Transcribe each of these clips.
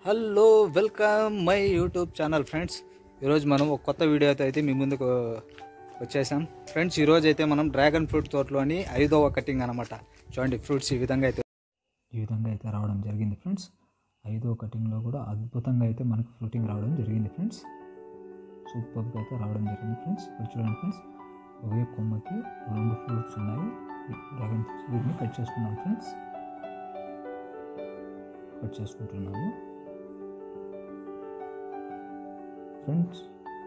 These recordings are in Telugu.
hello welcome my YouTube channel friends ఈరోజు మనం ఒక కొత్త వీడియోతో అయితే మీ ముందుకు వచ్చేసాం ఫ్రెండ్స్ ఈరోజు అయితే మనం డ్రాగన్ ఫ్రూట్ తోటలోని ఐదవ కటింగ్ అనమాట చూడండి ఫ్రూట్స్ ఈ విధంగా అయితే ఈ విధంగా అయితే రావడం జరిగింది ఫ్రెండ్స్ ఐదో కటింగ్లో కూడా అద్భుతంగా అయితే మనకు ఫ్రూటింగ్ రావడం జరిగింది ఫ్రెండ్స్ సూపర్గా అయితే రావడం జరిగింది ఫ్రెండ్స్ ఇక్కడ చూడండి ఫ్రెండ్స్ ఒకే కొమ్మకి రెండు ఫ్రూట్స్ ఉన్నాయి ఈ డ్రాగన్ ఫ్రూట్స్ వీటిని కట్ చేసుకున్నాం ఫ్రెండ్స్ కట్ చేసుకుంటున్నాము ఫ్రెండ్స్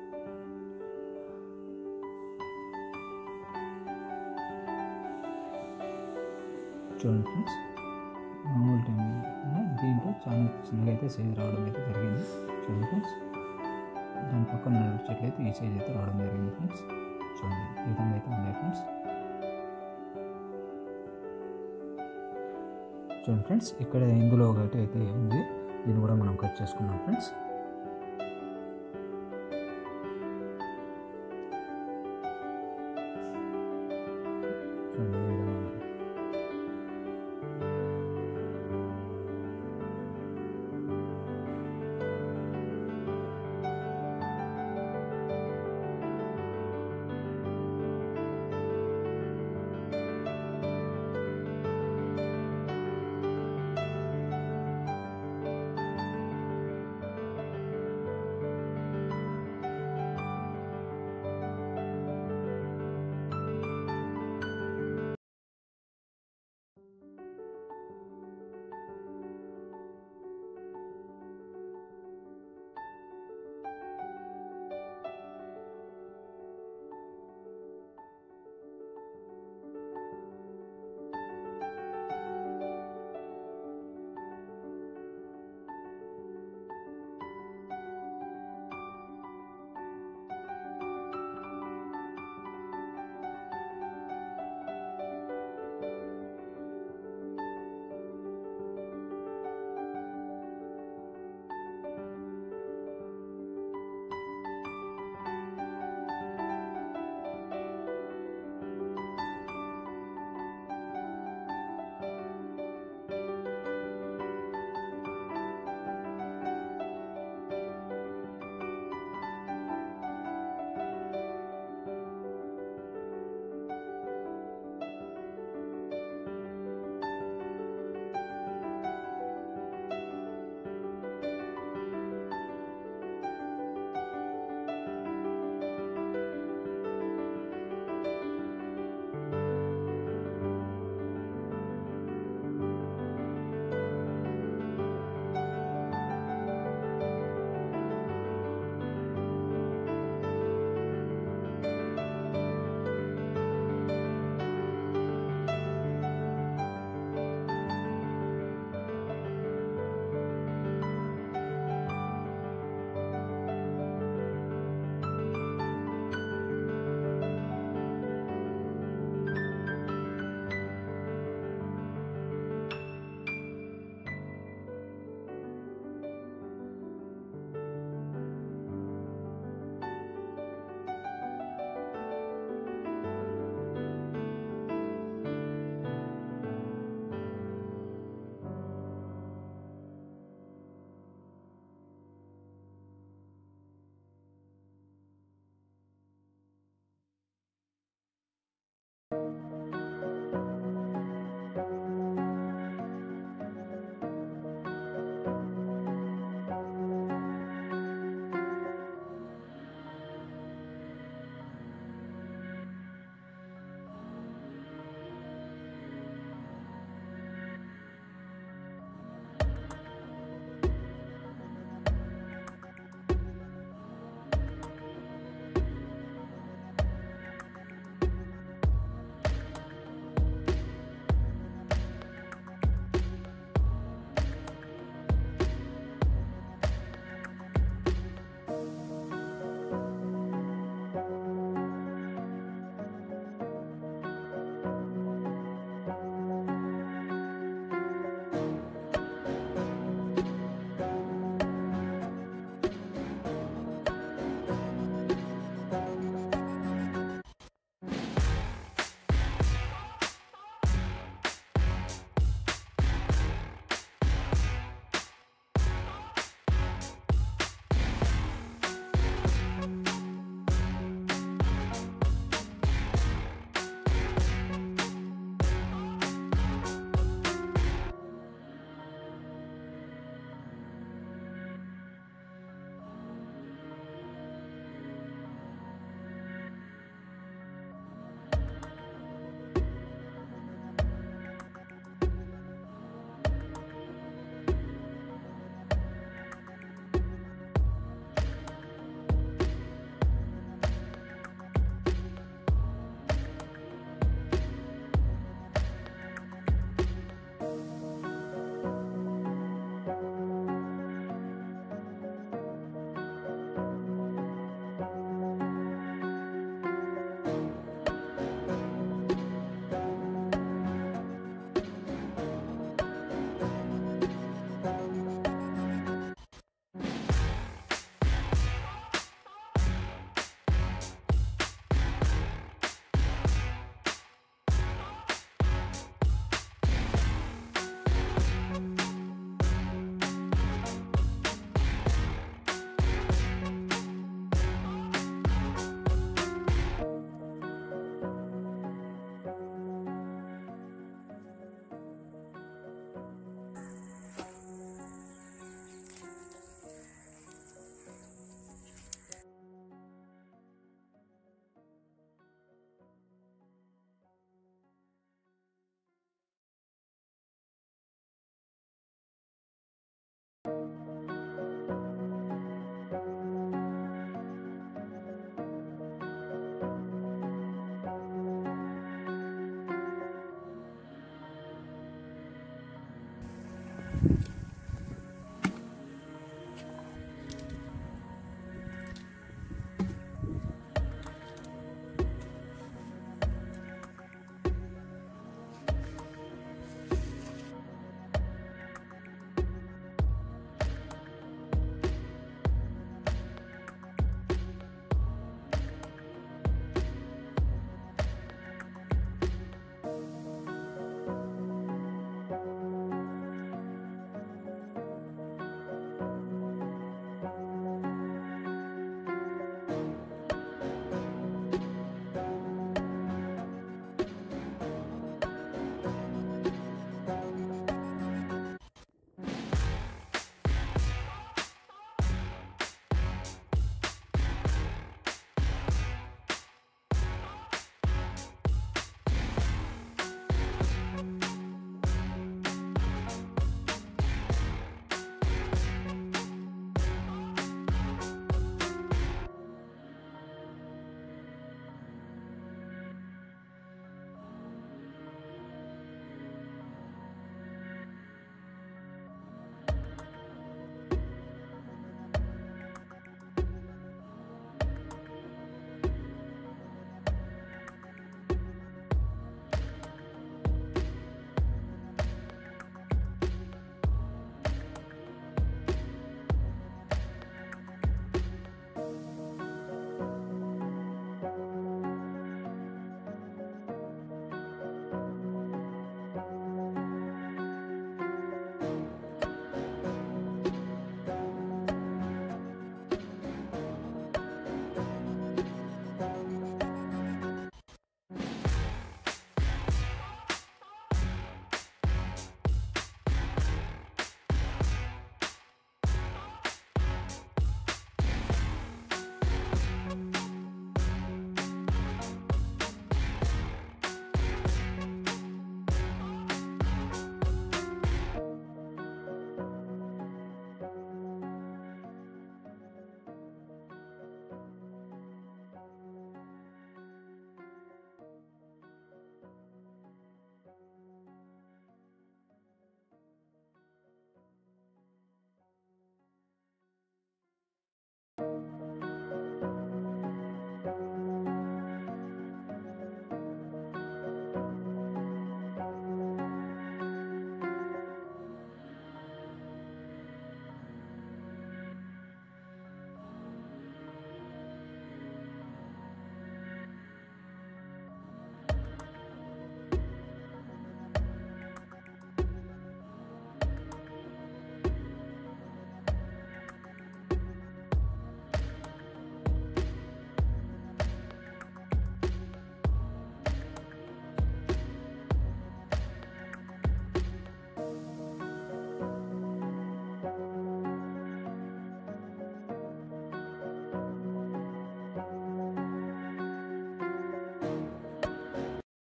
చూడండి ఫ్రెండ్స్ మామూలు టైం దీంట్లో చాలా చిన్నగా అయితే సైజ్ రావడం అయితే జరిగింది చూడండి ఫ్రెండ్స్ దాని పక్కన ఉన్న చెట్లు అయితే ఈ సైజ్ అయితే రావడం జరిగింది ఫ్రెండ్స్ చూడండి ఈ విధంగా అయితే ఉన్నాయి ఫ్రెండ్స్ చూడండి ఫ్రెండ్స్ ఇక్కడ ఇందులో ఒకటి అయితే ఉంది దీన్ని కూడా మనం కట్ చేసుకున్నాం ఫ్రెండ్స్ చూడండి ఈ విధంగా ఉంది